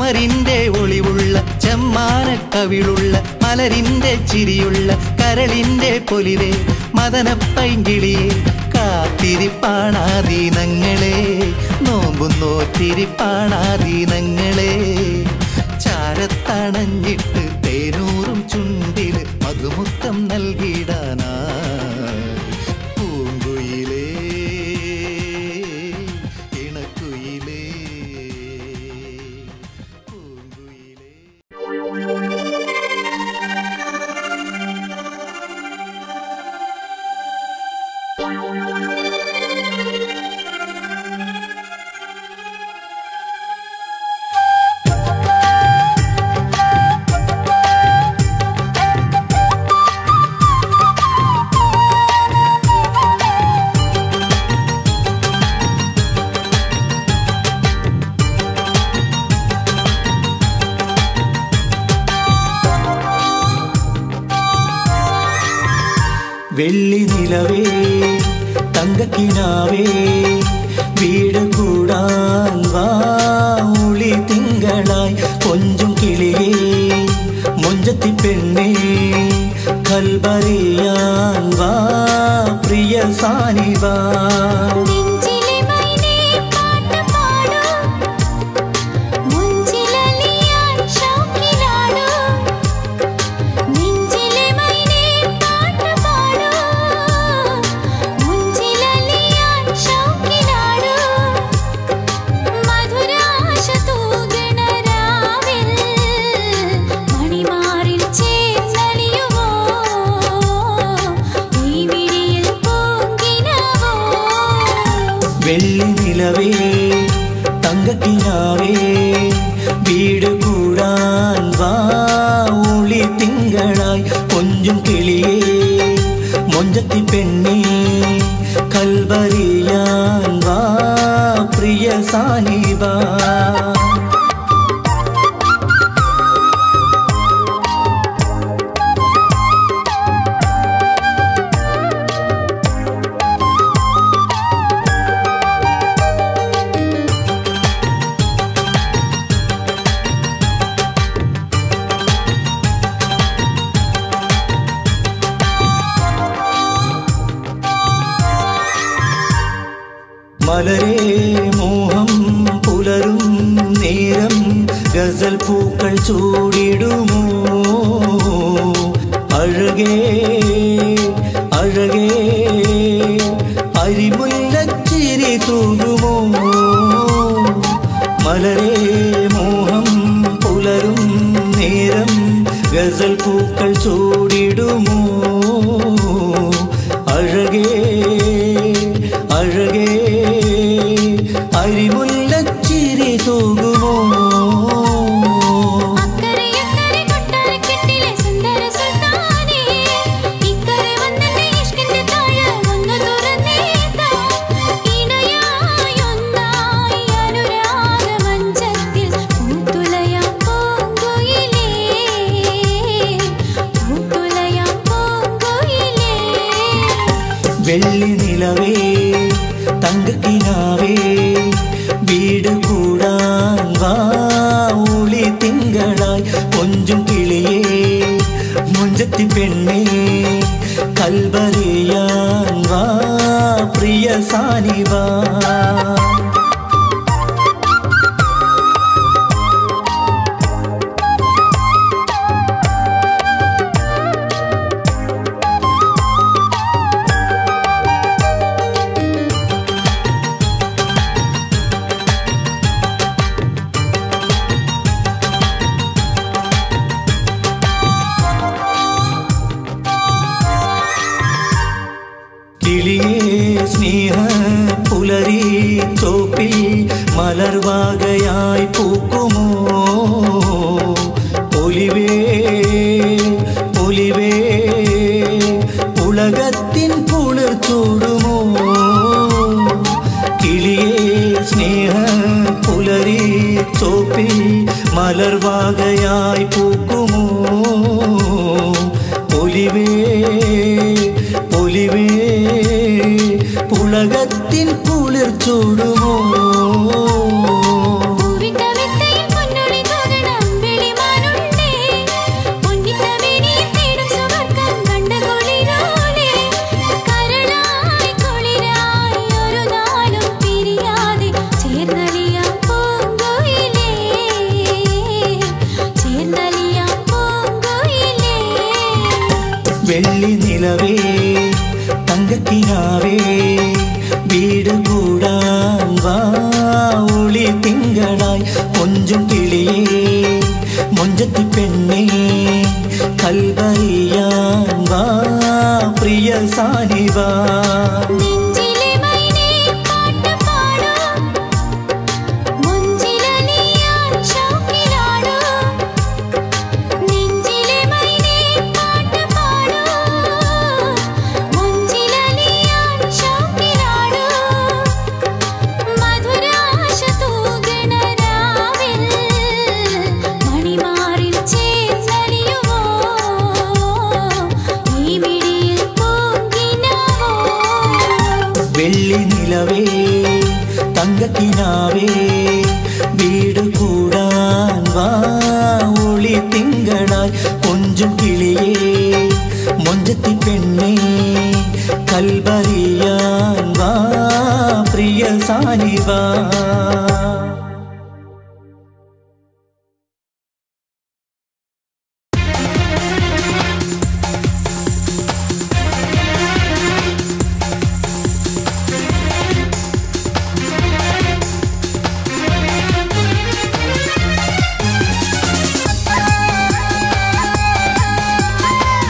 ചുമരിന്റെ ഒളിവുള്ള ചെമ്മാന കവിളുള്ള മലരിന്റെ ചിരിയുള്ള കരളിന്റെ പൊലിവേ മദനപ്പൈങ്കിളിയെ കാത്തിരിപ്പാണാദീനങ്ങളെ നോമ്പും നോറ്റിരിപ്പാണാദീനങ്ങളെ ചാരത്തണഞ്ഞിട്ട് തേനൂറും ചുണ്ടില് മധുമുത്തം നൽകിടാനാ പൂങ്കുയിലേ ഇണക്കുയിലേ പൂങ്കുയിലേ വെള്ളി നിലവേ തങ്കക്കിനാവേ വീട് കൂടാൻ വാ ഉളി തിങ്കളായി കൊഞ്ചും കിളിയേ മുഞ്ചത്തി പെണ്ണേ കൽബറിയാൻ വാ പ്രിയ സാനിവാ നെഞ്ചിലെ മൈനേ പാട്ട് പാടൂ മുഞ്ചിലലിയാൻ ഷൗക്കിലാടൂ നെഞ്ചിലെ മൈനേ പാട്ട് പാടൂ മുഞ്ചിലലിയാൻ ഷൗക്കിലാടൂ മധുരാശ തൂകണ രാവിൽ മണിമാറിൽ ചേർന്നലിയുവോ ഈ വിഴിയിൽ പൂങ്കിനാവോ വെള്ളി നിലവേ തങ്കക്കിനാവേ വീട് കൂടാൻ വാ ഉളി തിങ്കളായി കൊഞ്ചും കിളിയേ മൊഞ്ചത്തി പെണ്ണേ കൽവറിയാൻ വാ പ്രിയ സാനിവാ മലരേ മോഹം പുലരും നേരം ഗസൽ പൂക്കൾ ചൂടിടുമോ അഴകേ അഴകേ അരിമുല്ലച്ചിരി തൂകുമോ മലരേ മോഹം പുലരും നേരം ഗസൽ പൂക്കൾ ചൂടിടുമോ അഴകേ അഴകേ അരിമുല്ലച്ചിരി തൂകുമോ അക്കരെ അക്കരെ കൊട്ടാരക്കെട്ടിലെ സുന്ദര സുൽത്താനേ ഇക്കരെ വന്നെന്റെ ഇഷ്കിന്റെ താഴ ഒന്ന് തുറന്നേതാ ഇണയായി ഒന്നായി അനുരാഗമഞ്ചത്തിൽ പൂത്തുലയാം പൂങ്കുയിലേ പൂത്തുലയാം പൂങ്കുയിലേ വെള്ളി നിലവേ തങ്കക്കിനാവേ വീട് കൂടാൻ വാ ഉളി തിങ്കളായി കൊഞ്ചും കിളിയേ മുഞ്ചത്തി പെണ്ണേ കൽവറിയാൻ വാ പ്രിയ സാനിവാ കിളിയേ സ്നേഹ പുലരി തോപ്പിൽ മലർവാകയായി പൂക്കുമോ ഒലിവേ ഒലിവേ ഉലകത്തിൻ കുളിർ ചൂടുമോ കിളിയേ സ്നേഹ പുലരി തോപ്പിൽ മലർവാകയായി പൂക്കുമോ ഒലിവേ ഒലിവേ പുളകത്തിൻ കുളിർ ചൂടുമോ പൂവിട്ട വിത്തയിൽ പൊന്നൊളി വെള്ളി നിലവേ തങ്കക്കിനാവേ വീട് കൂടാൻ വാ ഒളി തിങ്കളായി കൊഞ്ചും കിളിയേ മൊഞ്ചത്തി പെണ്ണേ കൽവറിയാൻ വാ പ്രിയ സാനിവാ നെഞ്ചിലെ മൈനേ പാട്ട് പാടൂ മുഞ്ചിലലിയാൻ ഷൗക്കിലാടൂ നെഞ്ചിലെ മൈനേ പാട്ട് പാടൂ മുഞ്ചിലലിയാൻ ഷൗക്കിലാടൂ മധുരാശ തൂകണ രാവിൽ മണിമാറിൽ ചേർന്നലിയുവോ ഈ മിഴിയിൽ പൂങ്കിനാവോ വെള്ളി നിലവേ തങ്കക്കിനാവേ വീട് കൂടാൻ വാ ഒളി തിങ്കളായി കൊഞ്ചും കിളിയേ മൊഞ്ചത്തി പെണ്ണേ കൽവറിയാൻ വാ പ്രിയ സാനിവാ ും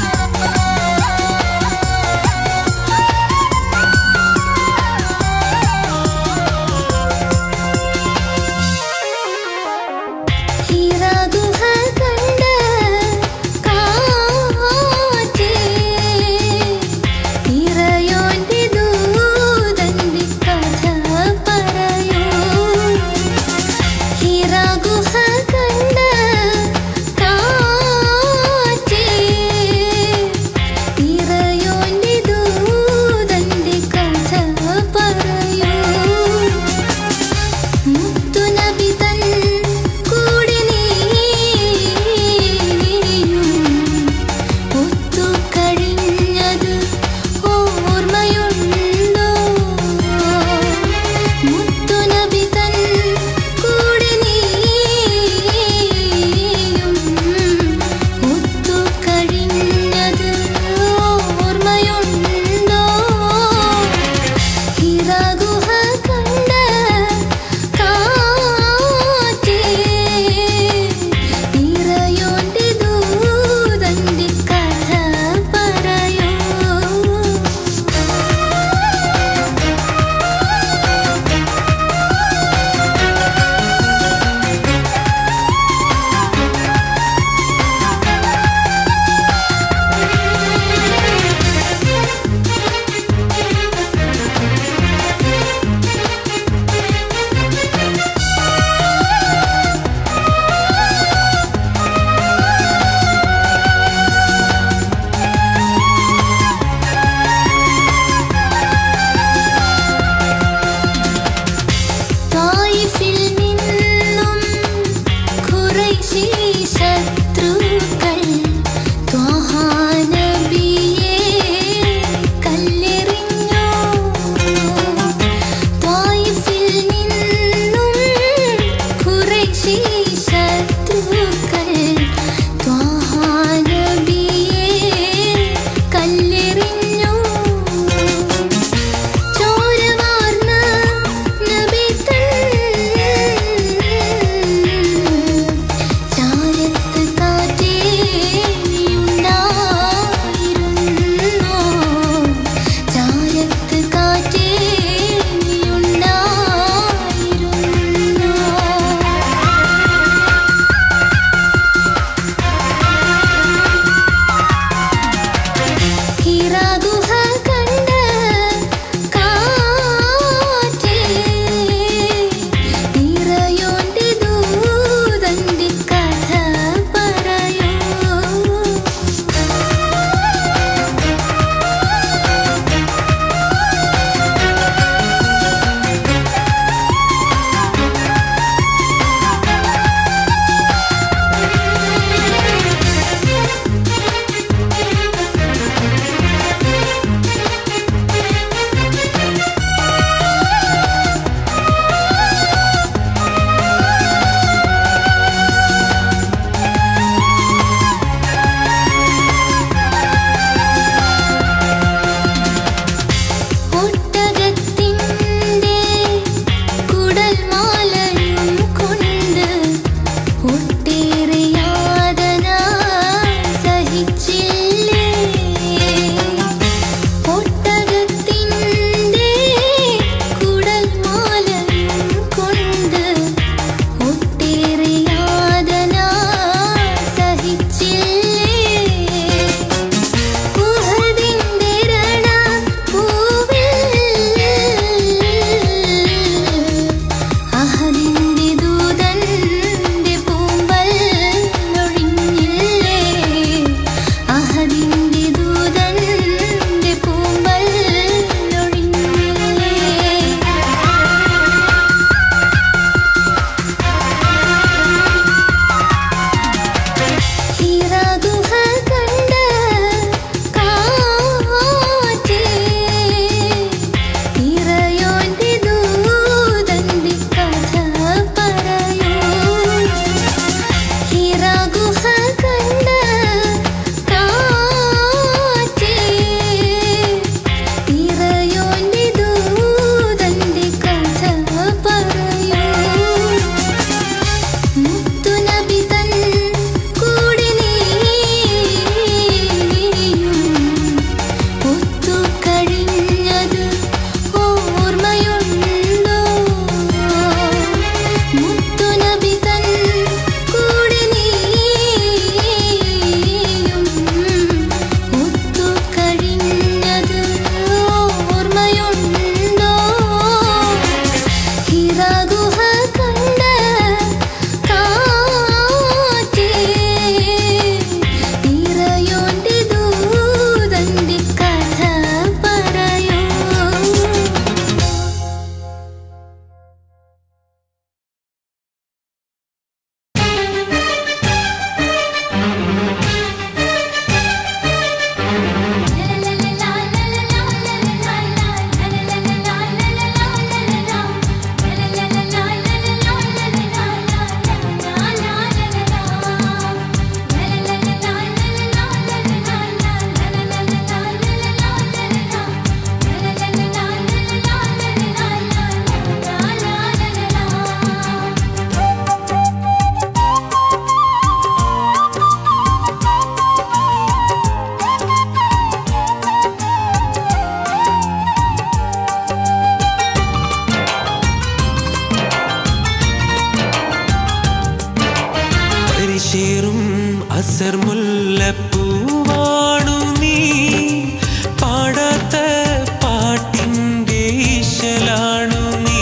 അസർ മുല്ലപ്പൂവാണു നീ പാടാത്ത പാട്ടിൻ്റെ ഈശലാണു നീ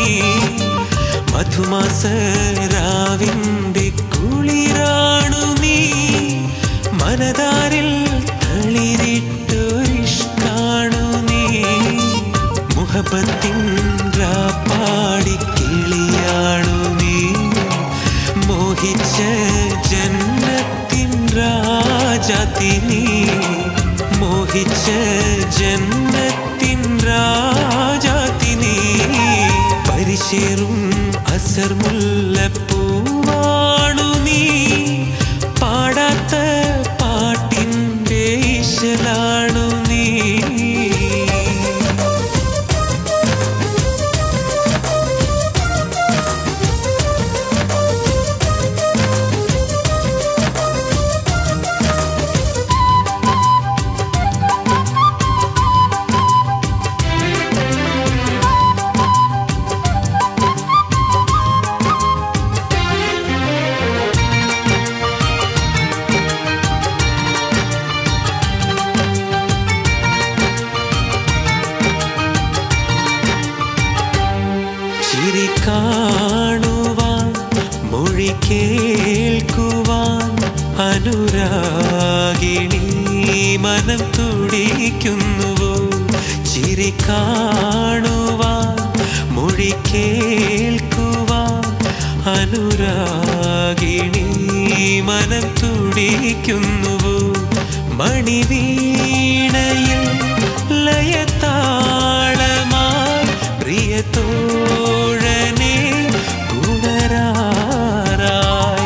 മധുമാസരാവിൻ്റെ കുളിരാണു നീ മനതാരിൽ തളിരിട്ടൊരിഷ്കാണു നീ മുഹബത്തിൻ പാടി കിളിയാണു നീ മോഹിച്ച ജന്നത്തിൻ രാജാതി നീ മോഹിച്ച ജന്നത്തിൻ രാജാതി നീ പരിശേറും അസർ മുല്ലപ്പൂവാണു നീ പാടാത്ത പാട്ടിൻ്റെ ഈശലാണു നീ ചിരി കാണുവാൻ മൊഴി കേൾക്കുവാൻ അനുരാഗിണി മനം തുടിക്കുന്നുവോ ചിരി കാണുവാൻ മൊഴി കേൾക്കുവാൻ അനുരാഗിണി മനം തുടിക്കുന്നുവോ മണിവീണയിൽ ലയത്താളമായി പ്രിയത്തോഴനെ പുണരാറായി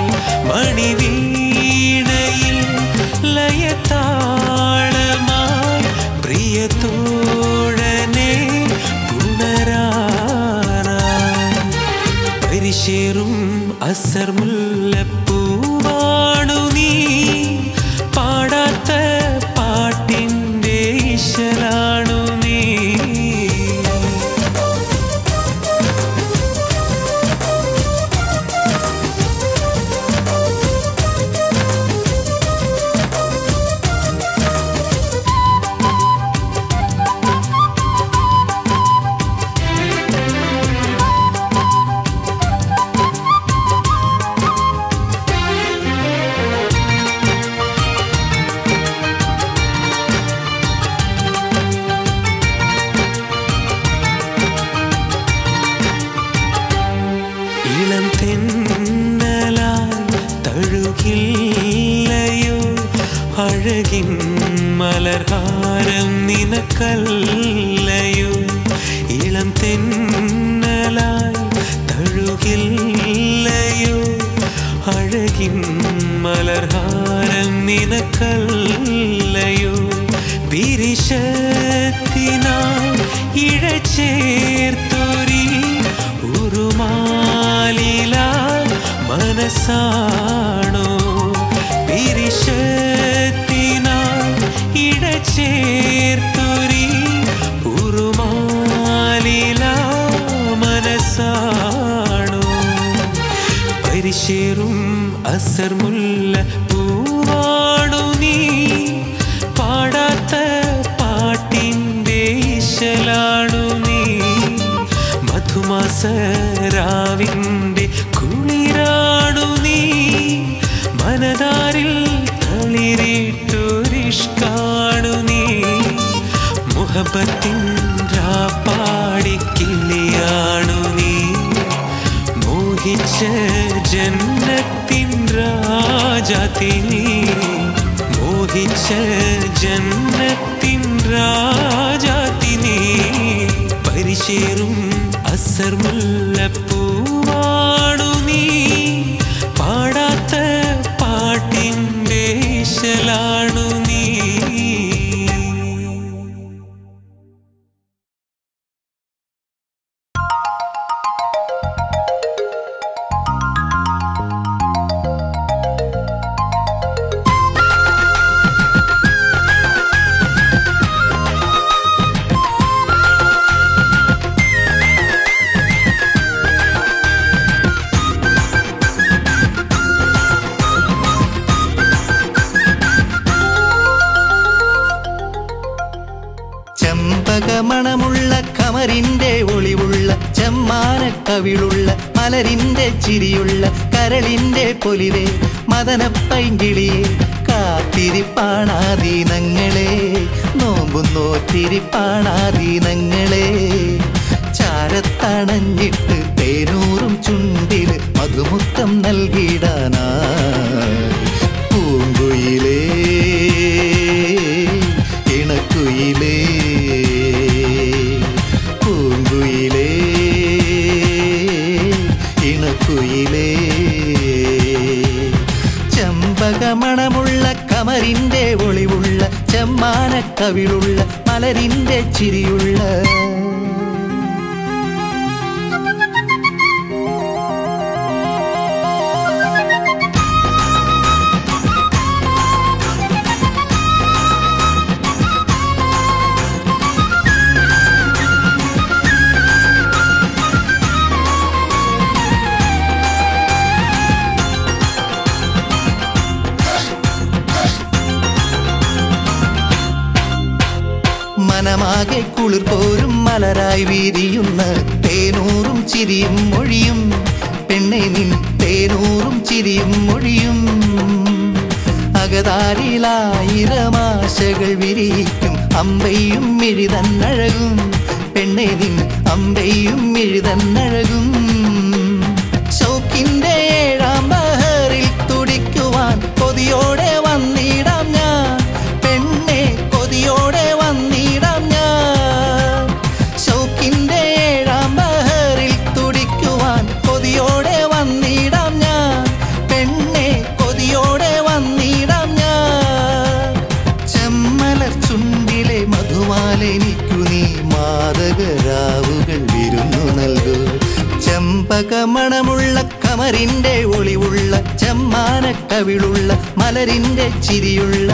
മണിവീണയിൽ ലയത്താളമായി പ്രിയത്തോഴനെ പുണരാറായി പരിശേറും അസർ മുല്ലപ്പൂവാണു നീ പാടാത്ത പാട്ടിൻ്റെ ഈശലാണു നീ ഇളം തെന്നലായി തഴുകില്ലയോ അഴകിൻ മലർഹാരം നിനക്കല്ലയോ ഇളം തെന്നലായി തഴുകില്ലയോ അഴകിൻ മലർഹാരം നിനക്കല്ലയോ പിരിശത്തിനായി ഇഴചേർത്തൊരി ഉറുമാലില മനസ്സാണോ പിരിശത്തിനായി ഇടചേർത്തൊരി ഉറുമാലില മനസ്സാണോ പരിശേറും അസർ മുല്ല പൂവാണു നീ പാടാത്ത പാട്ടിൻ്റെ ഈശലാണു നീ മധുമാസരാവിൻ്റെ കുളിരാണു നീ മനതാരിൽ തളിരിട്ടൊരിഷ്കാണു നീ മുഹബത്തിൻ പാടിക്കിളിയാണു നീ മോഹിച്ച ജന്നത്തിൻ രാജാതി നീ മോഹിച്ച ജന്നത്തിൻ രാജാതി നീ പരിശേറും അസർ മുല്ലപ്പൂവാണു നീ പാടാത്ത പാട്ടിൻ്റെ ഈശലാണു നീ ും ചെമ്പകമണമുള്ള കമറിന്റെ ഒളിവുള്ള ചെമ്മാന കവിളുള്ള മലരിന്റെ ചിരിയുള്ള കരളിന്റെ പൊലിവേ മദനപ്പൈങ്കിളിയെ കാത്തിരിപ്പാണാദീനങ്ങളെ നോമ്പുന്നോറ്റിരിപ്പാണാദീനങ്ങളെ ചാരത്തണഞ്ഞിട്ട് തേനൂറും ചുണ്ടില് മധുമുത്തം നൽകിടാനാ പൂങ്കുയിലേ ഇണക്കുയിലേ പൂങ്കുയിലേ ഇണക്കുയിലേ ചെമ്പകമണമുള്ള കമറിന്റെ ഒളിവുള്ള ചെമ്മാന കവിളുള്ള മലരിന്റെ ചിരിയുള്ള മനമാകെ കുളിർ പോരും മലരായി വീരിയുന്ന തേനൂറും ചിരിയും മൊഴിയും പെണ്ണെ നിൻ തേനൂറും ചിരിയും മൊഴിയും അകതാരിലായിരമാശകൾ വിരിയിക്കും അമ്പയും മിഴിതന്നഴകും പെണ്ണെ നിൻ അമ്പയും മിഴിതന്നഴകും ഷൗക്കിന്റെ ഏഴാം ബഹറിൽ തുടിക്കുവാൻ കൊതിയോടെ വന്നിടാം ഞാൻ പെണ്ണെ കൊതിയോടെ വന്നിടാം ഞാൻ ഷൗക്കിന്റെ ഏഴാം ബഹറിൽ തുടിക്കുവാൻ കൊതിയോടെ വന്നിടാം ഞാൻ പെണ്ണെ കൊതിയോടെ വന്നിടാം ഞാൻ ചെമ്മലർ ചുണ്ടിലെ മധുമാലെനിക്കു നീ മാതകരാവുകൾ വിരുന്നു നൽകൂ ചെമ്പകമണമുള്ള കമറിന്റെ ഒളിവുള്ള ചെമ്മാന കവിളുള്ള മലരിന്റെ ചിരിയുള്ള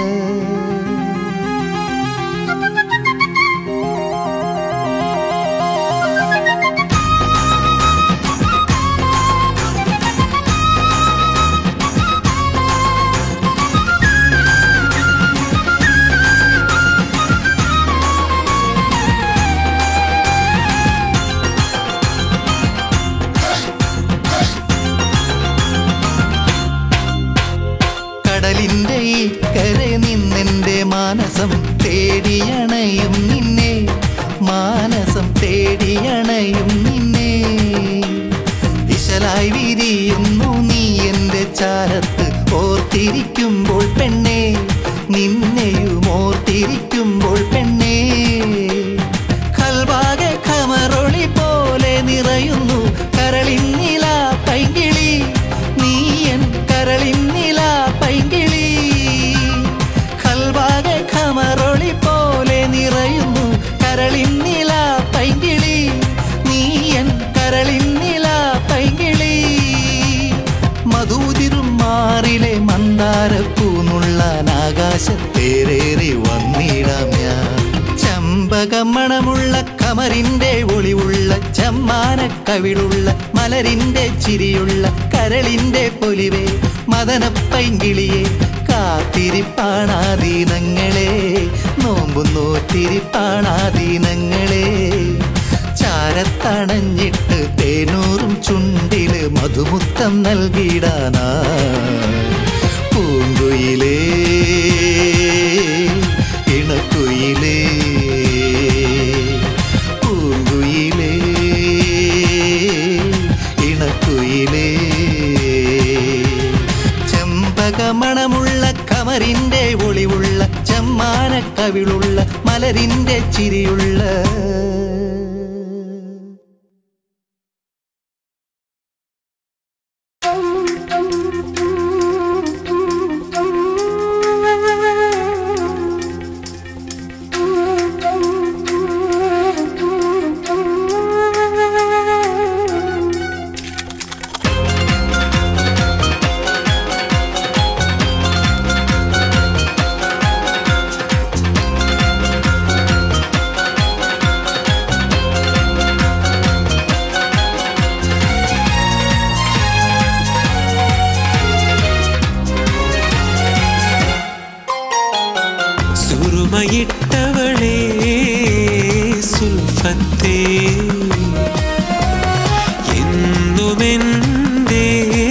കടലിന്റെ ഈ കരെ നിന്നെന്റെ മാനസം തേടിയണയും നിന്നെ മാനസം തേടിയണയും നിന്നെ ഇശലായി വിരിയുന്നു നീ എന്റെ ചാരത്ത് ഓർത്തിരിക്കുമ്പോൾ പെണ്ണെ നിന്നെയും ഓർത്തിരിക്കുമ്പോൾ പെണ്ണെ കൽവാകെ ഖമറൊളി പോലെ നിറയുന്നു കരളിന്നില പൈങ്കിളി നീ എൻ കരളിന്നില പൈങ്കിളി കൽവാകെ ഖമറൊളി പോലെ നിറയുന്നു കരളിന്നില പൈങ്കിളി നീ എൻ കരളിന്നില പൈങ്കിളി മധുതിരും മാറിലെ മന്ദാരപ്പൂന്നുള്ളാൻ ആകാശത്തേറേറി വന്നിടാം ഞാൻ ചമ്പകമണമുള്ള കമറിന്റെ ഒളിവുള്ള ചമ്മാന കവിളുള്ള മലരിന്റെ ചിരിയുള്ള കരളിന്റെ പൊലിവേ മദനപ്പൈങ്കിളിയെ കാത്തിരിപ്പാണാദീനങ്ങളെ നോമ്പുന്നോത്തിരിപ്പാണാദീനങ്ങളെ ചാരത്തണഞ്ഞിട്ട് തേനൂറും ചുണ്ടില് മധുമുത്തം നൽകിടാനാ പൂങ്കുയിലേ ഇണക്കുയിലേ പൂങ്കുയിലേ ഇണക്കുയിലേ ചെമ്പകമണമുള്ള കമറിന്റെ ഒളിവുള്ള ചെമ്മാന കവിളുള്ള മലരിന്റെ ചിരിയുള്ള സുറുമയിട്ടവളേ സുൽഫത്തേ എന്നുമെൻ്റെ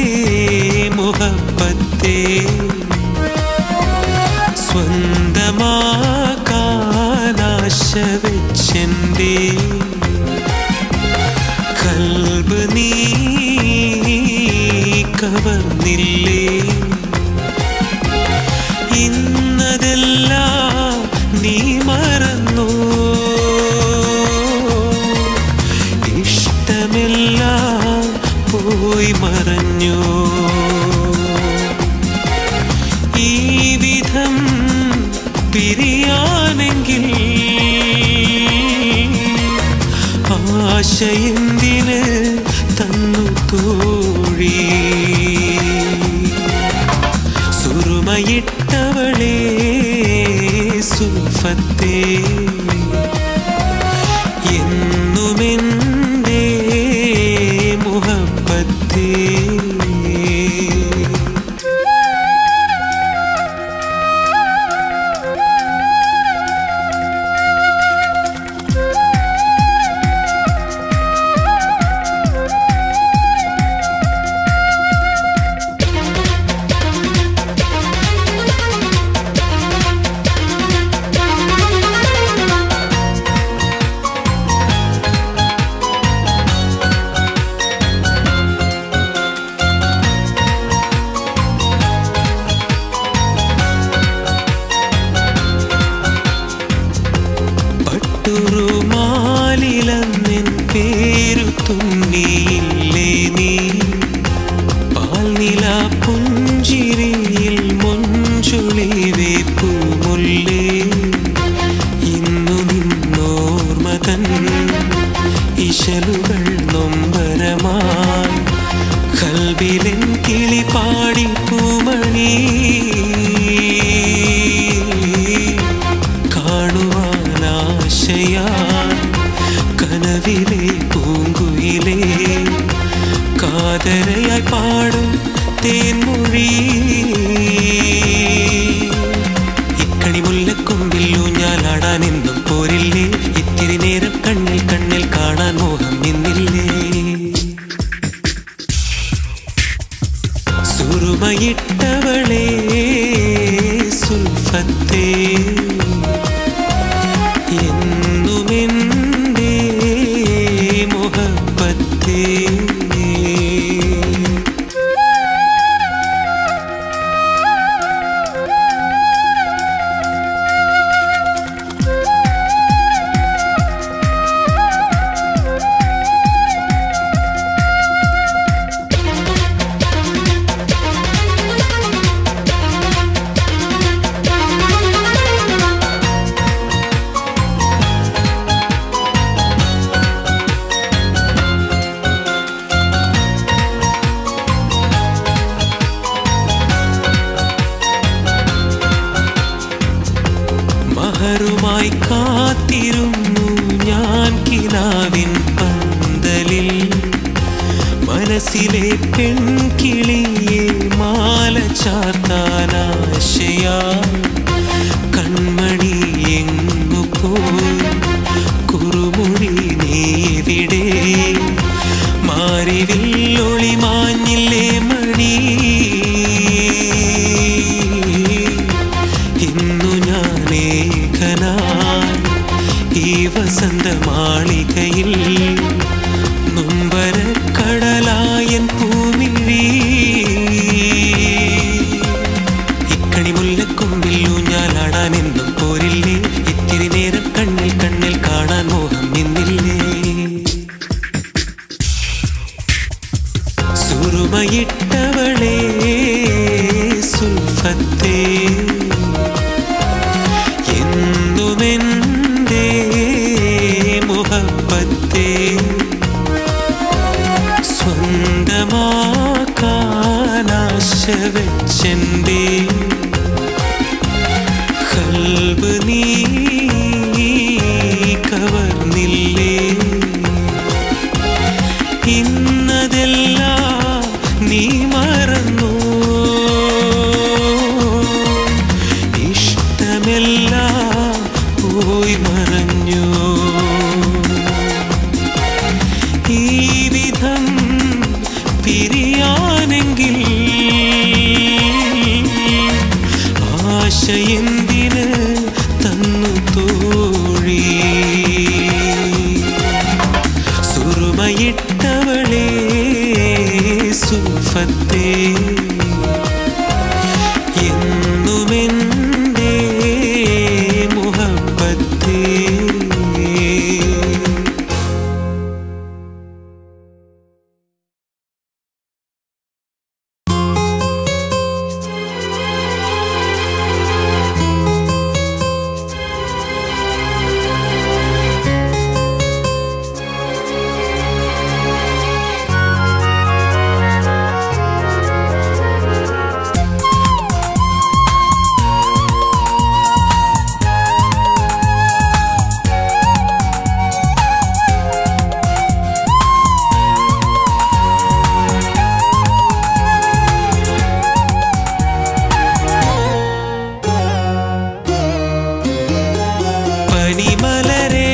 മുഹബത്തേ സ്വന്തമാകാനാശ വെച്ചെൻ്റെ കൽബ് നീ കവർന്നില്ലേ ഇന്നതെല്ലാം നീ മറന്നു ഇഷ്ടമെല്ലാം പോയി മറഞ്ഞു ഈ വിധം പിരിയാനെങ്കിൽ ആശയെന്തിന് തന്നു തോഴി സുറുമയിട്ടവളേ സുൽഫത്തേ എന്നുമെൻ്റെ മുഹബത്തേ പട്ടുറുമാലിലെന്നിൻ പേരു തുന്നിയില്ലേ നീ പാൽനില പുഞ്ചിരിയിൽ മൊഞ്ചുളി വേപ്പുമുല്ലേ ഇന്നു നിന്നോർമതൻ ഇശലുകൾ നൊമ്പരമായി കൽബിലെൻ കിളി പാടി പൂമണി കാണുവാനാശയാൻ കനവിലെ പൂങ്കുയിലേ കാതരയായി പാടും തേൻമൊഴി ഇക്കണി മുല്ലക്കൊമ്പിൽ ഊഞ്ഞാലാടാൻ എന്നും പോരില്ലേ ഇത്തിരി നേരം കണ്ണിൽ കണ്ണിൽ കാണാൻ മോഹം നിന്നില്ലേ സുറുമയിട്ടവളേ സുൽഫത്തേ എന്നുമെൻ്റെ മുഹബത്തേ മഹറുമായി കാത്തിരുന്നു ഞാൻ കിനാവിൻ പന്തലിൽ മനസ്സിലെ പെൺകിളിയെ മാല ചാർത്താനാശയാ കൺമണി എങ്ങു പോയി കുറുമുടി നീവിടെ മാറിവില്ലൊളി മാഞ്ഞില്ലേ മണി ഇന്നു ഞാനേകനായി ഈ വസന്ത മാളികയിൽ നൊമ്പര കടലായൻ പൂമിഴി ഇക്കണി മുല്ലക്കൊമ്പിൽ ഊഞ്ഞാലാടാൻ എന്നും പോരില്ലേ ഇത്തിരി നേരം കണ്ണിൽ കണ്ണിൽ കാണാൻ മോഹം നിന്നില്ലേ സുറുമയിട്ടവളേ സുൽഫത്തേ എന്നുമെൻ്റെ മുഹബത്തേ സ്വന്തമാക്കാനാശ വെച്ചെൻ്റെ കൽബ് നീ കവർന്നില്ലേ ഇന്നതെല്ലാം നീ മറന്നു എന്തിന് തന്നു തോഴി സുറുമയിട്ടവളെ സുൽഫത്തേ എന്നുമെൻ്റെ മുഹബത്തേ പനിമലരേ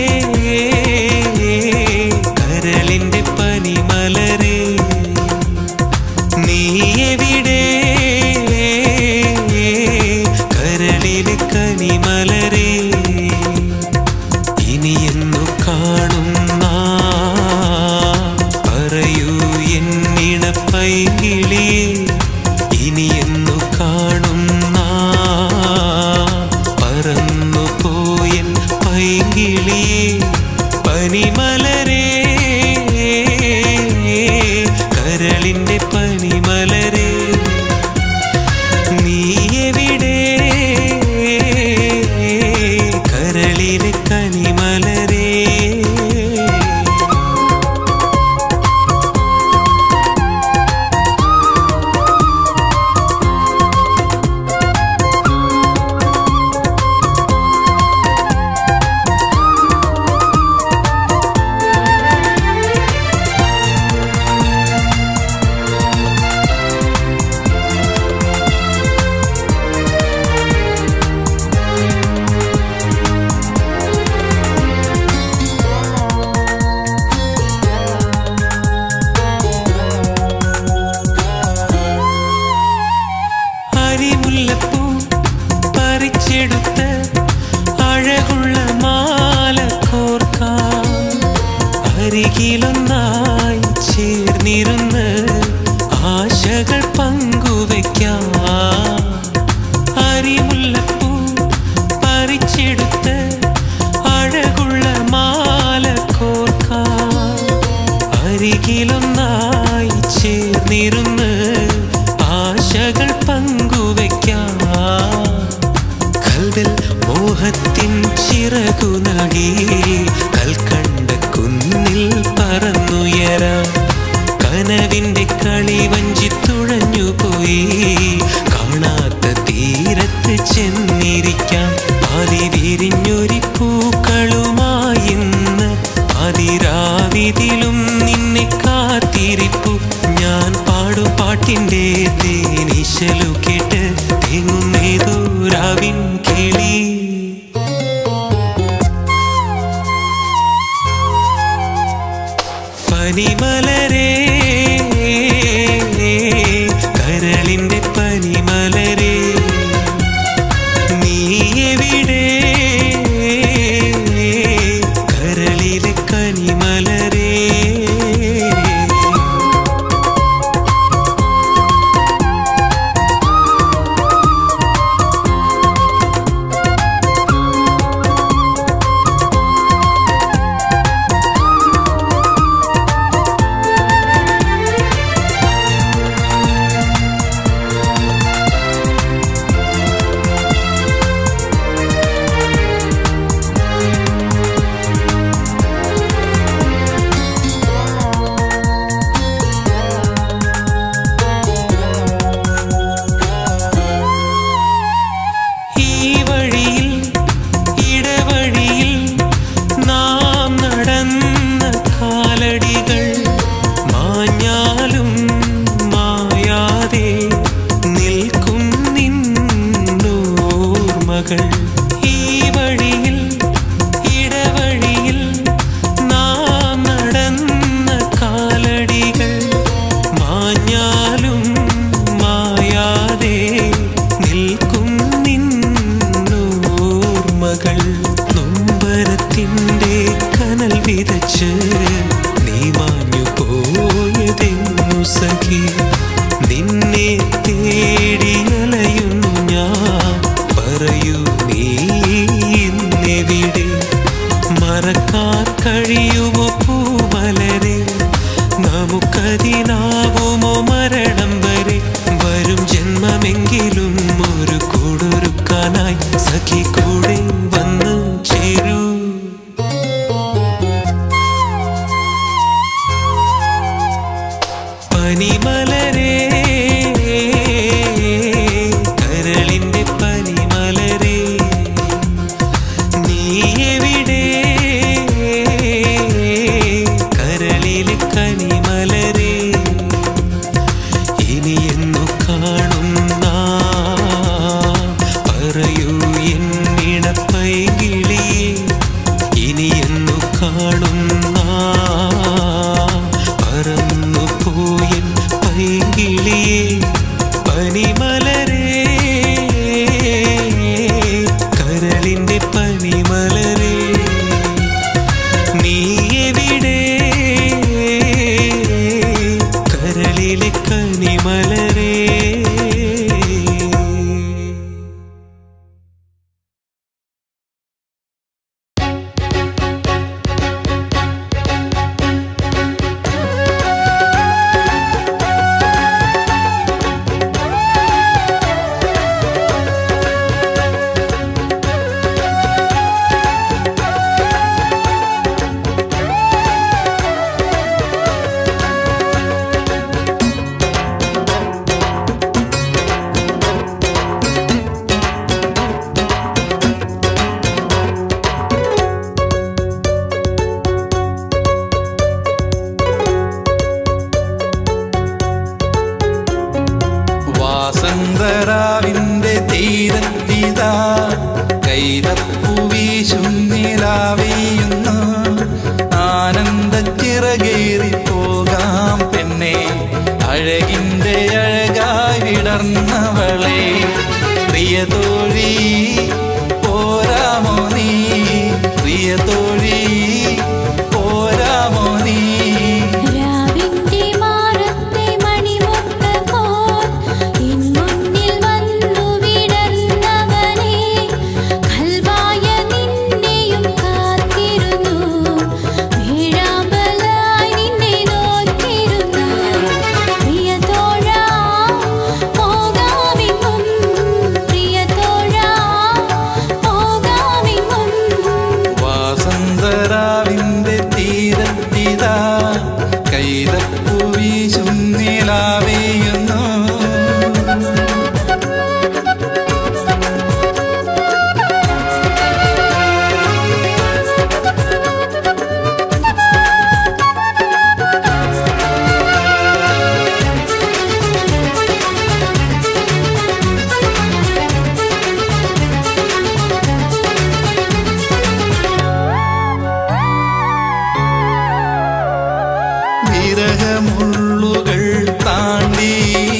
കരളിന്റെ പനിമലരേ നീ എവിടെ കരളിലെ കനിമലരേ ഇനിയെന്നു കാണും നാം പറയൂ എന്നിണ പൈകിളി ഇനിയെന്നു കാണും നാം പറന്നു പോയൻ പൈകിളി പനിമലരേ കരളിന്റെ പനിമലരേ നീ എവിടെ കരളിലെ കനിമലരേ അരിമുല്ലപ്പൂ പറിച്ചെടുത്ത് അഴകുള്ള മാല കോർക്കാം അരികിലൊന്നായി ചേർന്നിരുന്ന് ആശകൾ പങ്കുവയ്ക്കാം അരിമുല്ലപ്പൂ പറിച്ചെടുത്ത് അഴകുള്ള മാല കോർക്കാം അരികിലൊന്നായി ചേർന്നിരുന്ന് ആശകൾ പങ്കുവയ്ക്കാം കൽവിൽ മോഹത്തിൻ ചിറകു നൽകി കൽക്കണ്ട കുന്നിൽ പറന്നുയരാം കനവിന്റെ കളി വഞ്ചി തുഴഞ്ഞു പോയി കാണാത്ത തീരത്ത് ചെന്നിരിക്കാം അതി വിരിഞ്ഞൊരി പൂക്കളുമായി ഇന്ന് അതിരാവിതിലും നിന്നെ കാത്തിരിപ്പു ഞാൻ പാടും പാട്ടിന്റെ തേനിശലു കേട്ട് തേങ്ങുന്നേതോ രാവിൻ കിളി പനിമലരേ കരളിന്റെ പനിമലരേ നീ എവിടെ കരളിലെ കനിമലരേ നിൽക്കും നിൻ ഓർമ്മകൾ നൊമ്പരത്തിൻ്റെ കനൽ വിതച്ച് നീ മാഞ്ഞു പോയതെന്നു സഖി നിന്നെ തേടിയലയുന്നു ഞാൻ പറയൂ നീ ഇന്നെവിടെ മറക്കാൻ കഴിയുമോ പൂമലരെ നമുക്കതിനാവുമോ മരണം വരെ വരും ജന്മമെങ്കിലും ഒരു കൂടൊരുക്കാനായി സഖി കൂടെ വന്നു ചേരൂ പനിമലരേ കരളിന്റെ പനിമലരേ നീ എവിടെ കരളിലെ കനിമലരേ ഇനി എന്നു കാണുന്ന പറയൂ എന്നിടപ്പൈകിളിയേ ഇനി എന്നു കാണുന്ന പറന്നു പോയൻ പൈകിളിയേ പനിമലരേ കരളിന്റെ പനിമലരേ നീ എവിടെ കരളിലെ കനിമലരേ വാസന്തരാവിന്റെ തീരത്തിതാ കൈതപ്പു വീശുന്നിലാവിയുന്നു ആനന്ദ ചിറകേറി പോകാം പെണ്ണെ അഴകിന്റെ അഴകായി വിടർന്നവളെ പ്രിയതോഴി പോരാമോ നീ പ്രിയതോഴി പോരാമോ നീ രാവിന്റെ മാറത്തെ മണിമുട്ട പോൽ എൻ മുന്നിൽ വന്നു വിടർന്നവനെ കൽവായ നിന്നെയും കാത്തിരുന്നു വീഴാമ്പലായി നിന്നെ നോക്കിയിരുന്നു പ്രിയതോഴാ പോകാമെങ്ങും പ്രിയതോഴാ പോകാമെങ്ങും വാസന്തരാവിന്റെ തീരത്തിതാ കൈതപ്പു വീശുന്നിലാവേയുന്നു വിരഹമുള്ളുകൾ താണ്ടി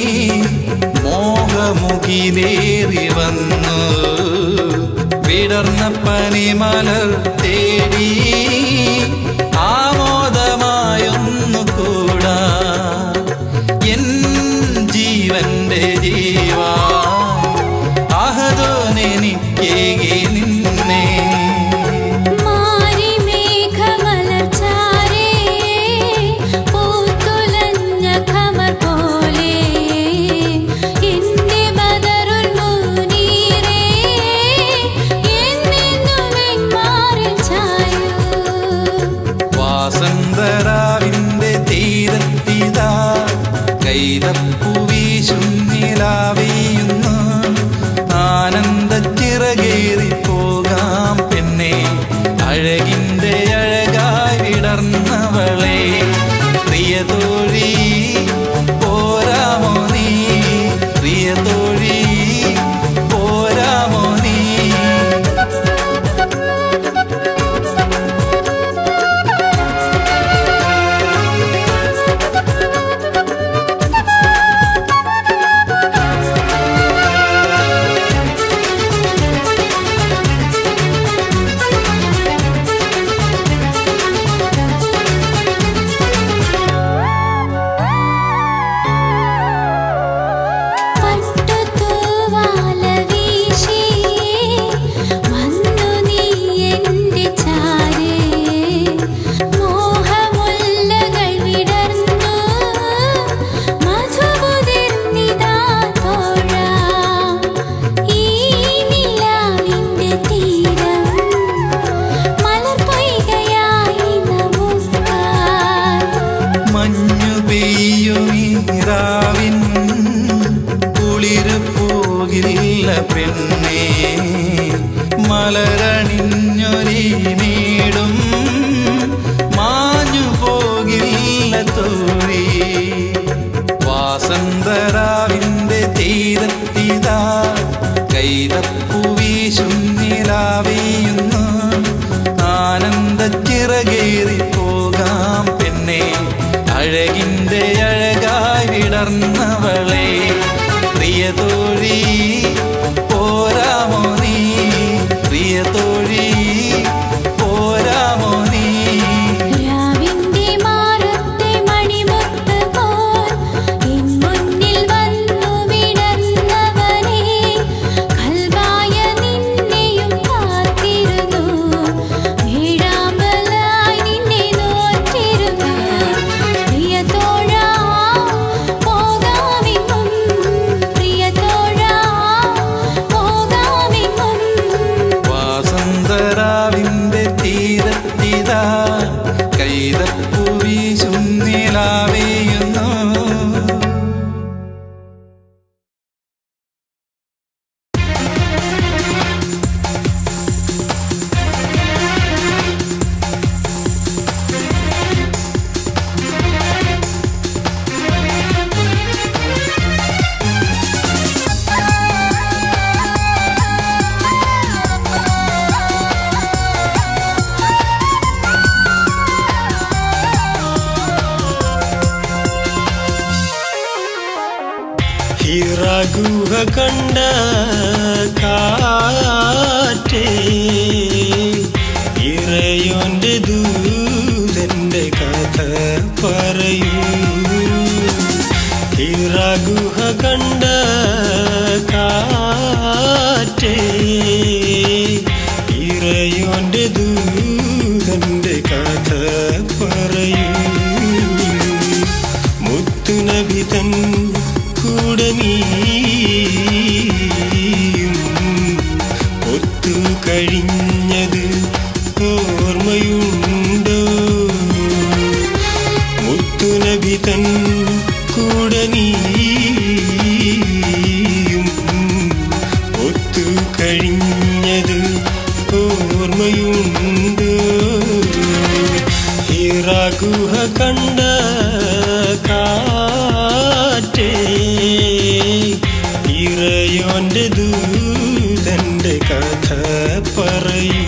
മോഹമുഖിലേറി വന്നു വിടർന്ന പനിമലർ തേടി ആമോദമായൊന്നു കൂടാ എൻ ജീവന്റെ ജീവാ അഹദോനെനിക്കേകി നിന്നെ മാരി മേഘമലർച്ചാരേ പൂത്തുലഞ്ഞ ഖമർ പോലെ എന്റെ ബദറുൽ മുനീറേ എന്നെന്നും എൻ മാറിൽ ചായൂ വാസന്തരാവിന്റെ തീരത്തിതാ കൈതപ്പു വീശുന്നിലാവിയുന്നു ആനന്ദ ചിറകേറി പോകാം പെണ്ണെ അഴകിന്റെ അഴകായി വിടർന്നവളെ പ്രിയതോഴി പോരാമോ നീ പ്രിയതോഴി പോരാമോ നീ ും പൊന്നേ മലരണിഞ്ഞൊരി നീടും മാഞ്ഞു പോകില്ല തോഴി വാസന്തരാവിന്റെ തീരത്തിതാ കൈതപ്പു വീശുന്നിലാവിയുന്നു ആനന്ദച്ചിറകേറി പോകാം പെണ്ണെ അഴകിന്റെ അഴകായി വിടർന്നവളെ പ്രിയതോഴി പോരാമോ നീ പ്രിയതോഴി പോരാമോ നീ രാവിന്റെ മാറത്തെ മണിമുത്ത് പോൽ എൻ മുന്നിൽ വന്നു വിടർന്നവനേ കൽവായ നിന്നെയും കാത്തിരുന്നു വീഴാമ്പലായി നിന്നെ നോറ്റിരുന്നു പ്രിയതോഴാ പോകാമെങ്ങും പ്രിയതോഴാ പോകാമെങ്ങും വാസന്തരാവിന്റെ തീരത്തിതാ കൈതപ്പു വീശുന്നിലാവേയുന്നു ഹിറഗുഹ കണ്ട കാറ്റേ ഇറയോന്റെ ദൂതന്റെ കഥ പറയൂ ഹിറഗുഹ കണ്ട കാറ്റേ ഇറയോന്റെ ദൂതന്റെ കഥ പറയൂ മുത്തുനബിതൻ കൂടെ നീയും ഒത്തു കഴിഞ്ഞത് ഓർമ്മയുണ്ടോ മുത്തുനബിതൻ കൂടെ നീയും ഒത്തു കഴിഞ്ഞത് ഓർമ്മയുണ്ടോ ഹിറാഗുഹ കണ്ട കാറ്റേ ഇറയോന്റെ ദൂതന്റെ കഥ പറയൂ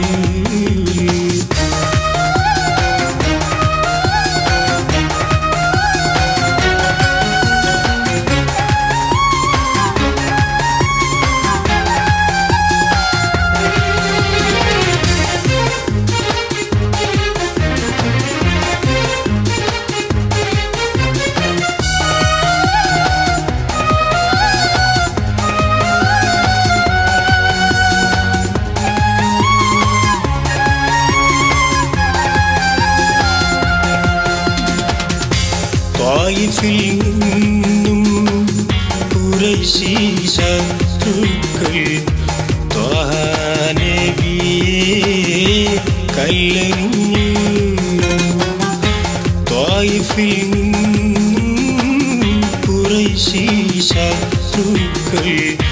ത്വായിഫിൽ നിന്നും കുറേശി ശത്രുക്കൾ ത്വാനബിയെ കല്ലെറിഞ്ഞു ത്വായിഫിൽ നിന്നും കുറേശി ശത്രുക്കൾ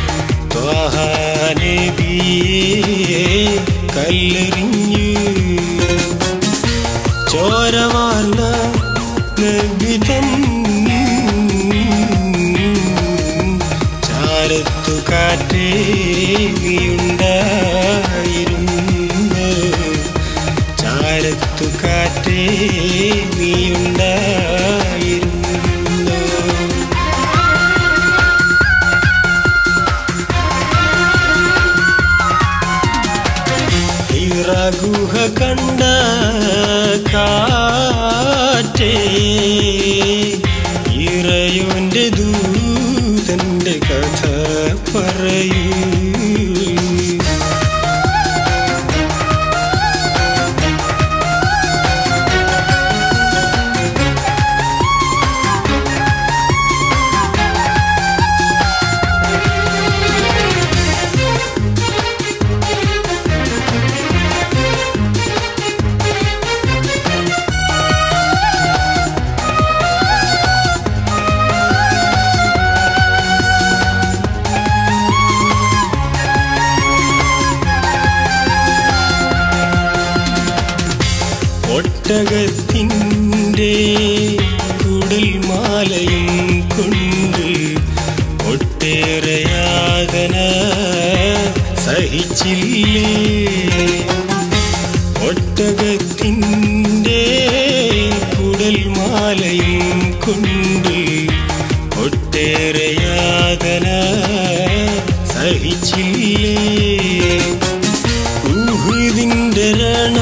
ത്വാനബിയെ കല്ലെറിഞ്ഞു ചോരവാർന്ന നബിതൻ ചാരത്തു കാറ്റേ നീയുണ്ടായിരുന്നു ചാരത്തു കാറ്റേ നീയുണ്ടായിരുന്നു ഇറഗുഹ കണ്ട കാറ്റേ ഇറയോന്റെ ദൂതന്റെ കഥ പറയൂ ഒട്ടകത്തിൻ്റെ കുടൽ മാലയും കൊണ്ട് ഒട്ടേറെ യാതന സഹിച്ചില്ലേ ഒട്ടകത്തിൻ്റെ കുടൽ മാലയും കൊണ്ട് ഒട്ടേറെ യാതന സഹിച്ചില്ലേ ഊഹിതിൻ്റെ രണ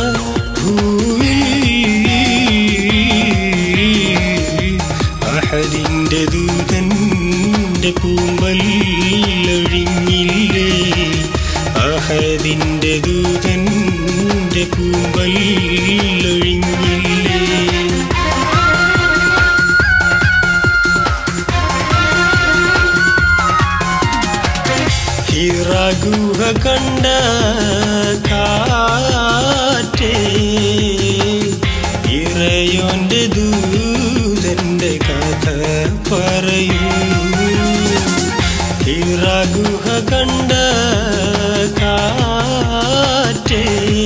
ഭൂവിൽ അഹദിൻ്റെ ദൂതൻ്റെ പൂമ്പല്ലൊഴിഞ്ഞില്ലേ അഹദിൻ്റെ ദൂതൻ്റെ പൂമ്പല്ലൊഴിഞ്ഞില്ലേ ഹിറഗുഹ കണ്ട കാറ്റേ ഇറയോന്റെ ദൂതന്റെ കഥ പറയൂ ഹിറഗുഹ കണ്ട കാറ്റേ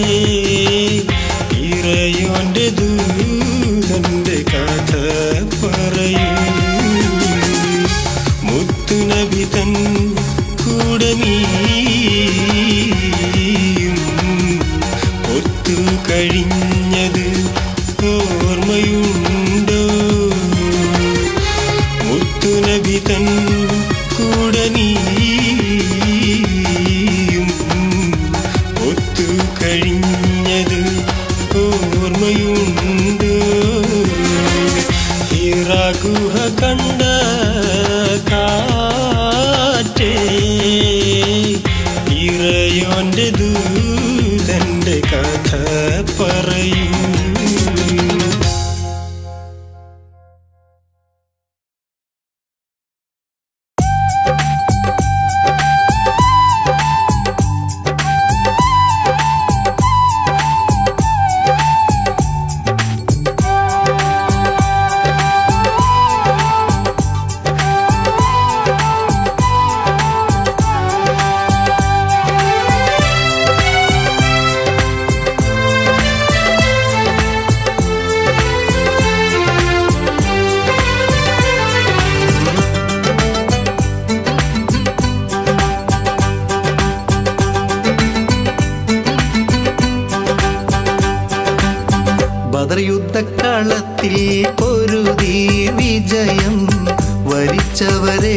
ഇറയോന്റെ ദൂതന്റെ കഥ പറയൂ മുത്തുനബി തൻ കൂടെ നീയും ഒത്തു കഴിഞ്ഞത് ഓർമ്മയുണ്ടോ മുത്തുനബി തൻ കൂടെ നീയും ഒത്തു കഴിഞ്ഞത് ഓർമ്മയുണ്ടോ ഹിറാഗുഹ കണ്ട കാറ്റേ ഇറയോന്റെ ദൂതന്റെ കഥ പറയൂ ബദർ യുദ്ധക്കളത്തിൽ പൊരുതി വിജയം വരിച്ചവരെ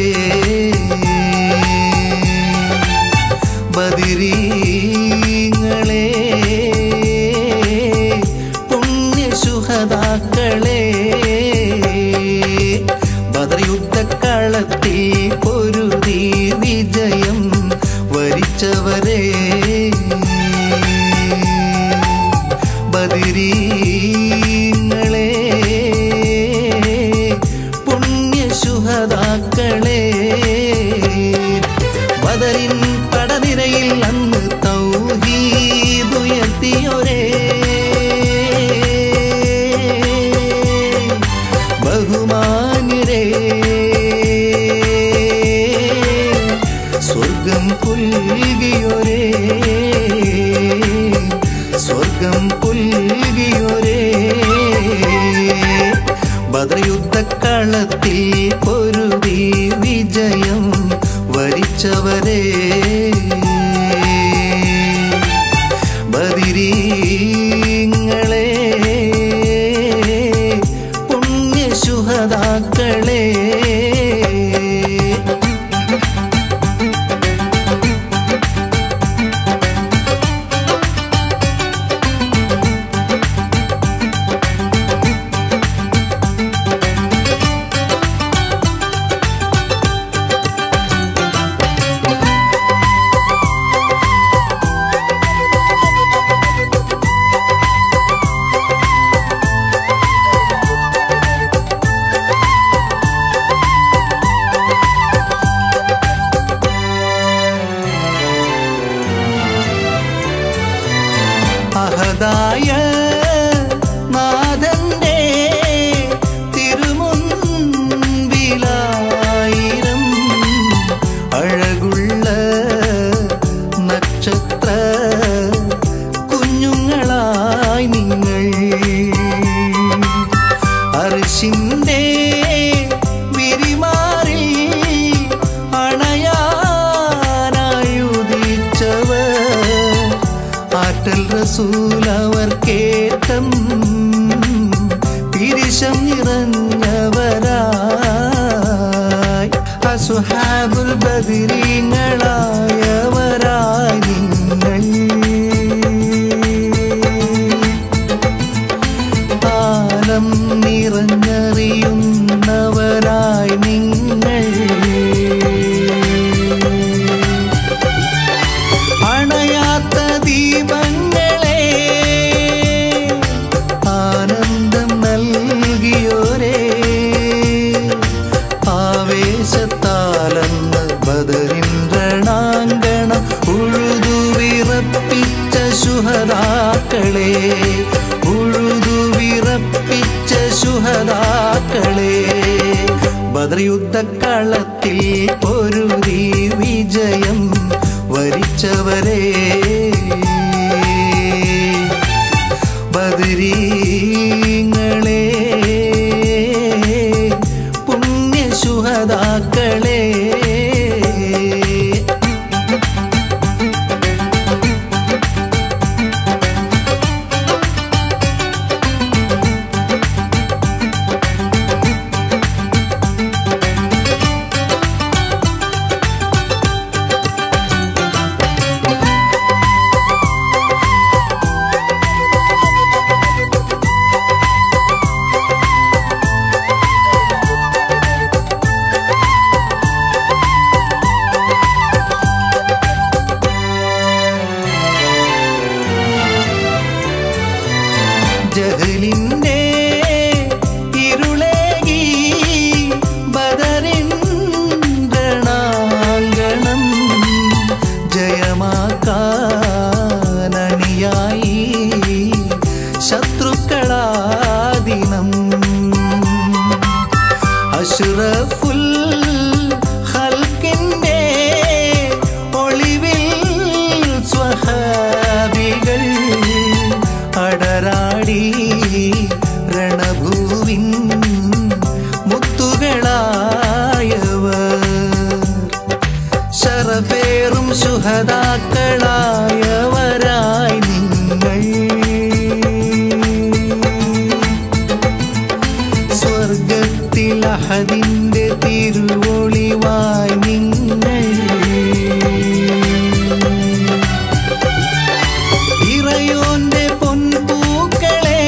ബദിരീങ്ങളെ പുണ്യശുഹതാക്കളെ ബദർ യുദ്ധക്കളത്തിൽ പൊരുതി വിജയം വരിച്ചവരെ ബദിരീങ്ങളെ പുണ്യശുഹതാക്കളെ ബദറിൻ പടനിരയിൽ അന്ന് തൗഹീദുയർത്തിയൊരേ ബഹുമാന്യരേ സ്വർഗം പുൽകിയൊരേ സ്വർഗം പുൽകിയൊരേ ബദ്രയുദ്ധക്കളത്തിൽ പൊരുതി വിജയം വരിച്ചവരെ ബദിരീങ്ങളെ പുണ്യശുഹതാക്കളെ അഹദായ നാഥന്റെ തിരുമുൻപിലായിരം അഴകുള്ള നക്ഷത്ര കുഞ്ഞുങ്ങളായി നിങ്ങൾ ആറ്റൽ റസൂൽ അവർ കേട്ടം തിരിശം നിറഞ്ഞവരായി അസുഹാബുൽ ബദിരീങ്ങളായവരായി നിങ്ങൾ കാലം നിറഞ്ഞറിയുന്നവരായി നിങ്ങൾ അണയാത്ത ദീപങ്ങളെ ആനന്ദം നൽകിയോരേ ആവേശത്താലെന്ന് ബദറിൻ രണാങ്കണം ഉഴുതു വിറപ്പിച്ച ശുഹദാക്കളെ ഉഴുതു വിറപ്പിച്ച ശുഹദാക്കളെ ബദർ യുദ്ധക്കളത്തിൽ പൊരുതി വിജയം വരിച്ചവരെ ബദരീങ്ങളെ പുണ്യശുഹദാക്കളെ ജഹലിന്റെ ഇരുളേകി ബദറിൻ രണാങ്കണം ജയമാക്കാനണിയായി ശത്രുക്കളാദിനം അഷ്റഫുൽ ഖൽക്കിന്റെ ഒളിവിൽ സ്വഹാബികൾ അടരാടി രണഭൂവിൻ മുത്തുകളായവർ ശറപേറും സുഹതാക്കളായവരായി നിങ്ങൾ സ്വർഗത്തിൽ അഹദിന്റെ തിരുവൊളിവായി നിങ്ങൾ ഇറയോന്റെ പൊൻപൂക്കളെ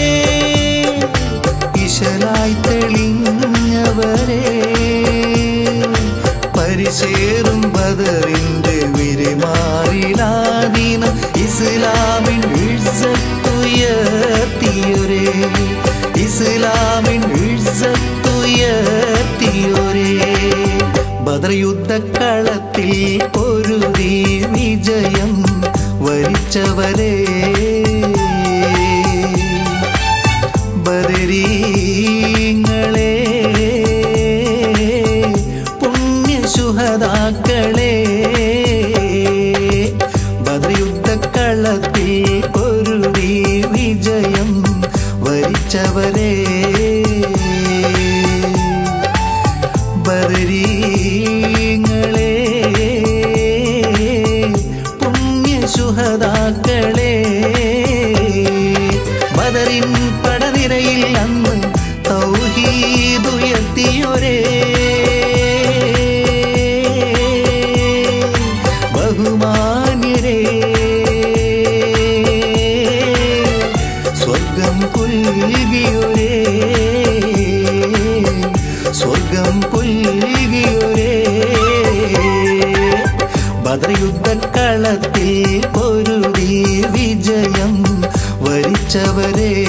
ഇശലായി തെളിഞ്ഞവരെ പരിശേറും ബദറിന്റെ വിരിമാറിലാദീനം ഇസ്ലാമിൻ ഇഴ്സത്തുയർത്തിയൊരേ ഇസ്ലാമിൻ ഇഴ്സത്തുയർത്തിയൊരേ ബദർ യുദ്ധക്കളത്തിൽ പൊരുതി വിജയം വരിച്ചവരെ ബദരീങ്ങളെ പുണ്യശുഹദാക്കളെ ബദർ യുദ്ധക്കളത്തിൽ പൊരുതി വിജയം വരിച്ചവരെ ബദരീങ്ങളെ പുണ്യശുഹദാക്കളെ ബദറിൻ പടനിരയിൽ അന്ന് തൗഹീദുയർത്തിയൊരേ ബഹുമാന്യരേ സ്വർഗം പുൽകിയൊരേ സ്വർഗം പുൽകിയൊരേ ബദർ യുദ്ധക്കളത്തിൽ പൊരുതി വിജയം വരിച്ചവരേ